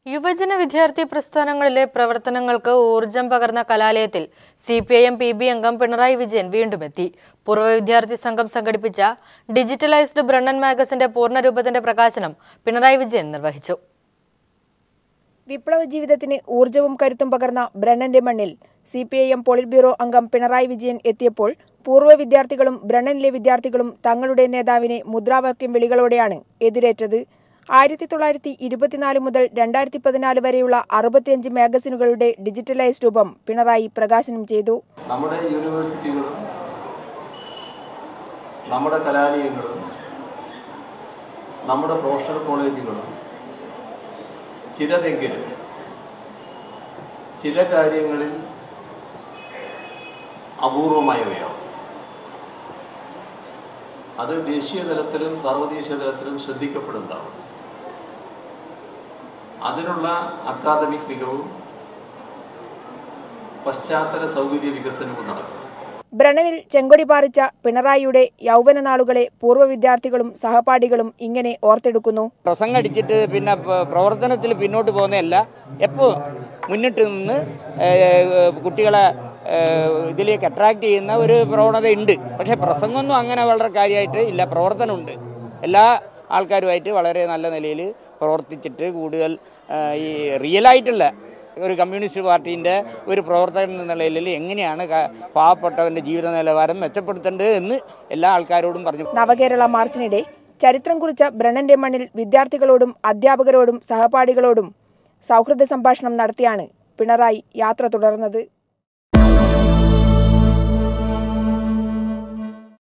യുവജന വിദ്യാർത്ഥി പ്രസ്ഥാനങ്ങളിലെ പ്രവർത്തനങ്ങൾക്ക് ഊർജം പകർന്ന കലാലയത്തിൽ C P I M P B അംഗം പിണറായി വിജയൻ വീണ്ടും എത്തി പൂർവ്വ വിദ്യാർത്ഥി സംഘം സംഘടിപ്പിച്ച ഡിജിറ്റലൈസ്ഡ് ബ്രണ്ണൻ മാഗസിന്റെ പൂർണ്ണരൂപത്തിന്റെ പ്രകാശനം പിണറായി വിജയൻ നിർവഹിച്ചു വിപ്ലവ ജീവിതത്തിന് ഊർജവും കരുത്തും പകർന്ന ബ്രണ്ണന്റെ മണ്ണിൽ C P I M politburo അംഗം പിണറായി വിജയൻ എത്തിയപ്പോൾ പൂർവ്വ വിദ്യാർത്ഥികളും ബ്രണ്ണനിലെ വിദ്യാർത്ഥികളും തങ്ങളുടെ നേതാവിനെ മുദ്രാവാക്യം വിളികളോടെയാണ് എതിരേറ്റത് ആയിരത്തി തൊള്ളായിരത്തി ഇരുപത്തിനാല് മുതൽ രണ്ടായിരത്തി പതിനാല് വരെയുള്ള അറുപത്തിയഞ്ച് മാഗസിനുകളുടെ ഡിജിറ്റലൈസ് രൂപം പിണറായി പ്രകാശനം ചെയ്തു നമ്മുടെ യൂണിവേഴ്സിറ്റികളും നമ്മുടെ കലാലയങ്ങളും നമ്മുടെ പ്രൊഫഷണൽ കോളേജുകളും ചിലതെങ്കിലും ചില കാര്യങ്ങളിൽ അപൂർവമായവയാണ് അത് ദേശീയ തലത്തിലും സർവ്വദേശീയ തലത്തിലും ശ്രദ്ധിക്കപ്പെടുന്നതാണ് അതിനുള്ള അക്കാദമിക് മികവും പശ്ചാത്തല സൗകര്യ വികസനവും നടക്കണം ബ്രണ്ണനിൽ ചെങ്കൊടി പാറിച്ച പിണറായിയുടെ യൗവന നാളുകളെ പൂർവ്വ വിദ്യാർത്ഥികളും സഹപാഠികളും ഇങ്ങനെ ഓർത്തെടുക്കുന്നു പ്രസംഗം അടിച്ചിട്ട് പിന്നെ പ- പ്രവർത്തനത്തിൽ പിന്നോട്ട് പോകുന്നതല്ല എപ്പോൾ മുന്നിട്ട് നിന്ന് ഏഹ്, കുട്ടികളെ ഏഹ്, ഇതിലേക്ക് അട്രാക്റ്റ് ചെയ്യുന്ന ഒരു പ്രവണത ഉണ്ട് പക്ഷേ പ്രസംഗമൊന്നും അങ്ങനെ വളരെ കാര്യമായിട്ട് ഇല്ല പ്രവർത്തനമുണ്ട് എല്ലാ ആൾക്കാരുമായിട്ട് വളരെ നല്ല നിലയിൽ പ്രവർത്തിച്ചിട്ട് കൂടുതൽ ഏഹ്, ഈ റിയലായിട്ടുള്ള ഒരു കമ്മ്യൂണിസ്റ്റ് പാർട്ടീൻ്റെ ഒരു പ്രവർത്തകൻ എന്ന നിലയിൽ എങ്ങനെയാണ് ക- പാവപ്പെട്ടവൻ്റെ ജീവിത നിലവാരം മെച്ചപ്പെടുത്തേണ്ടത് എന്ന് എല്ലാ ആൾക്കാരോടും പറഞ്ഞു നവകേരള മാർച്ചിനിടെ ചരിത്രം കുറിച്ച ബ്രണ്ണന്റെ മണ്ണിൽ വിദ്യാർത്ഥികളോടും അധ്യാപകരോടും സഹപാഠികളോടും സൗഹൃദ സംഭാഷണം നടത്തിയാണ് പിണറായി യാത്ര തുടർന്നത്